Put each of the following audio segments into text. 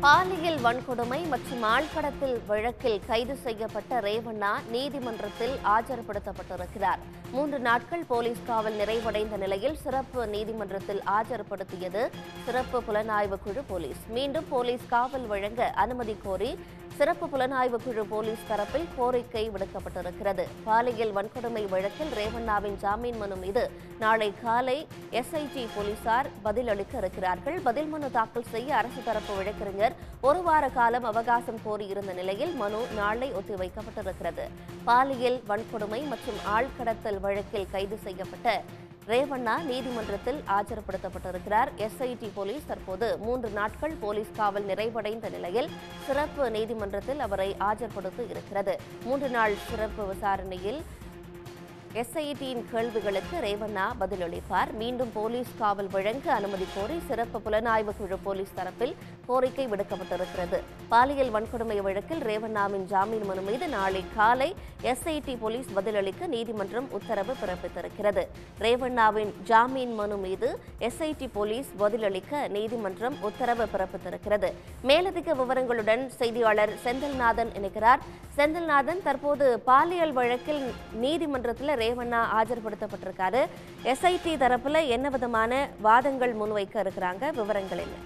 பாலியல் வன்கொடுமை மற்றும் ஆழ்கடத்தல் வழக்கில் கைது செய்யப்பட்ட ரேவண்ணா நீதிமன்றத்தில் ஆஜர்படுத்தப்பட்டிருக்கிறார் மூன்று நாட்கள் போலீஸ் காவல் நிறைவடைந்த நிலையில் சிறப்பு நீதிமன்றத்தில் ஆஜர்படுத்தியது சிறப்பு புலனாய்வு குழு போலீஸ் மீண்டும் போலீஸ் காவல் வழங்க அனுமதி கோரி சிறப்பு புலனாய்வு குழு போலீஸ் தரப்பில் கோரிக்கை விடுக்கப்பட்டிருக்கிறது பாலியல் வன்கொடுமை வழக்கில் ரேவண்ணாவின் ஜாமீன் மனு மீது நாளை காலை எஸ்ஐடி போலீசார் பதிலளிக்க இருக்கிறார்கள் பதில் மனு தாக்கல் செய்ய அரசு தரப்பு வழக்கறிஞர் ஒரு வார காலம் அவகாசம் கோரியிருந்த நிலையில் மனு நாளை ஒத்திவைக்கப்பட்டிருக்கிறது பாலியல் வன்கொடுமை மற்றும் ஆழ்கடத்தல் வழக்கில் கைது செய்யப்பட்ட ரேவண்ணா நீதிமன்றத்தில் ஆஜர்படுத்தப்பட்டிருக்கிறார் எஸ்ஐடி போலீஸ் தற்போது மூன்று நாட்கள் போலீஸ் காவல் நிறைவடைந்த நிலையில் சிறப்பு நீதிமன்றத்தில் அவரை ஆஜர்படுத்த இருக்கிறது மூன்று நாள் சிறப்பு விசாரணையில் எஸ்ஐடியின் கேள்விகளுக்கு ரேவண்ணா பதிலளிப்பார் மீண்டும் போலீஸ் காவல் வழங்க அனுமதி கோரி சிறப்பு புலனாய்வு குழு போலீஸ் தரப்பில் கோரிக்கை விடுக்கப்பட்டிருக்கிறது பாலியல் வன்கொடுமை வழக்கில் ரேவண்ணாவின் ஜாமீன் மனு மீது நாளை காலை எஸ்ஐடி போலீஸ் பதிலளிக்க நீதிமன்றம் உத்தரவு பிறப்பித்திருக்கிறது ரேவண்ணாவின் ஜாமீன் மனு மீது எஸ்ஐடி போலீஸ் பதிலளிக்க நீதிமன்றம் உத்தரவு பிறப்பித்திருக்கிறது மேலதிக விவரங்களுடன் செய்தியாளர் செந்தில்நாதன் இணைக்கிறார் செந்தில்நாதன் தற்போது பாலியல் வழக்கில் நீதிமன்றத்தில் ரேவண்ணா ஆஜர்படுத்தப்பட்டிருக்காரு எஸ்ஐடி தரப்புல என்ன விதமான வாதங்கள் முன்வைக்க இருக்கிறாங்க விவரங்கள் என்ன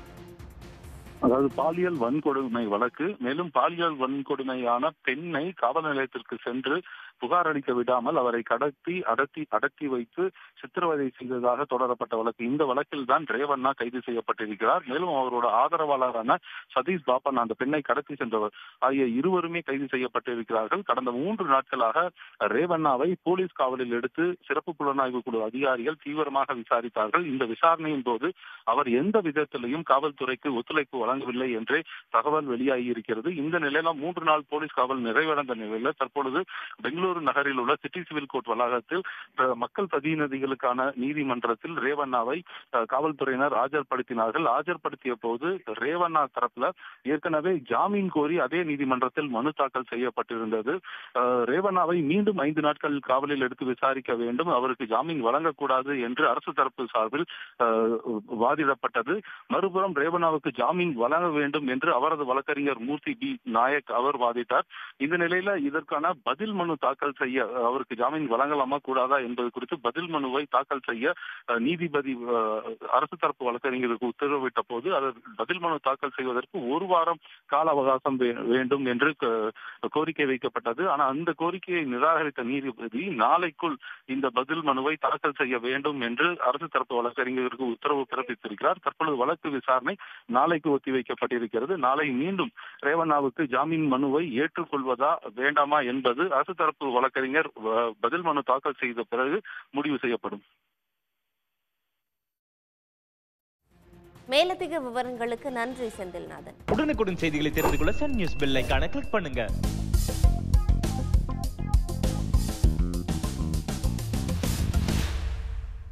அதாவது பாலியல் வன்கொடுமை வழக்கு மேலும் பாலியல் வன்கொடுமையான பெண்ணை காவல் நிலையத்திற்கு சென்று புகார் அளிக்க விடாமல் அவரை கடத்தி அடத்தி அடக்கி வைத்து சித்திரவதை செய்ததாக தொடரப்பட்ட வழக்கு இந்த வழக்கில் தான் ரேவண்ணா கைது செய்யப்பட்டிருக்கிறார் மேலும் அவரோட ஆதரவாளரான சதீஷ் பாப்பன் அந்த பெண்ணை கடத்தி சென்றவர் ஆகிய இருவருமே கைது செய்யப்பட்டிருக்கிறார்கள் கடந்த மூன்று நாட்களாக ரேவண்ணாவை போலீஸ் காவலில் எடுத்து சிறப்பு புலனாய்வு குழு அதிகாரிகள் தீவிரமாக விசாரித்தார்கள் இந்த விசாரணையின் போது அவர் எந்த விதத்திலையும் காவல்துறைக்கு ஒத்துழைப்பு வழங்கவில்லை என்றே தகவல் வெளியாகி இருக்கிறது இந்த நிலையில மூன்று நாள் போலீஸ் காவல் நிறைவடைந்த நிலையில தற்பொழுது பெங்களூரு நகரில் உள்ள சிட்டி சிவில் கோர்ட் வளாகத்தில் அஹ், மக்கள் பிரதிநிதிகளுக்கான நீதிமன்றத்தில் ரேவண்ணாவை அஹ், காவல்துறையினர் ஆஜர்படுத்தினார்கள் ஆஜர்படுத்திய போது ரேவண்ணா தரப்புல ஏற்கனவே ஜாமீன் கோரி அதே நீதிமன்றத்தில் மனு தாக்கல் செய்யப்பட்டிருந்தது அஹ், ரேவண்ணாவை மீண்டும் ஐந்து நாட்கள் காவலில் எடுத்து விசாரிக்க வேண்டும் அவருக்கு ஜாமீன் வழங்கக்கூடாது என்று அரசு தரப்பு சார்பில் அஹ், வாதிடப்பட்டது மறுபுறம் ரேவண்ணாவுக்கு ஜாமீன் வழங்க வேண்டும் என்று அவரது வழக்கறிஞர் மூர்த்தி பி நாயக் அவர் வாதிட்டார் இந்த நிலையில இதற்கான பதில் மனு தாக்கல் செய்ய அஹ், அவருக்கு ஜாமீன் வழங்கலாமா கூடாதா என்பது குறித்து பதில் மனுவை தாக்கல் செய்ய அஹ், நீதிபதி அஹ், அரசு தரப்பு வழக்கறிஞருக்கு உத்தரவிட்ட போது அது பதில் மனு தாக்கல் செய்வதற்கு ஒரு வாரம் கால அவகாசம் வே- வேண்டும் என்று க- கோரிக்கை வைக்கப்பட்டது ஆனால் அந்த கோரிக்கையை நிராகரித்த நீதிபதி நாளைக்குள் இந்த பதில் மனுவை தாக்கல் செய்ய வேண்டும் என்று அரசு தரப்பு வழக்கறிஞருக்கு உத்தரவு பிறப்பித்திருக்கிறார் தற்பொழுது வழக்கு விசாரணை நாளைக்கு ஒத்திவைக்கப்பட்டிருக்கிறது நாளை மீண்டும் ரேவண்ணாவுக்கு ஜாமீன் மனுவை ஏற்றுக்கொள்வதா வேண்டாமா என்பது அரசு தரப்பு வழக்கறிஞர் அஹ், பதில் மனு தாக்கல் செய்த பிறகு முடிவு செய்யப்படும் மேலதிக விவரங்களுக்கு நன்றி செந்தில்நாதன் உடனுக்குடன் செய்திகளை தெரிந்து கொள்ள சன் நியூஸ் பெல் ஐகானை கிளிக் பண்ணுங்க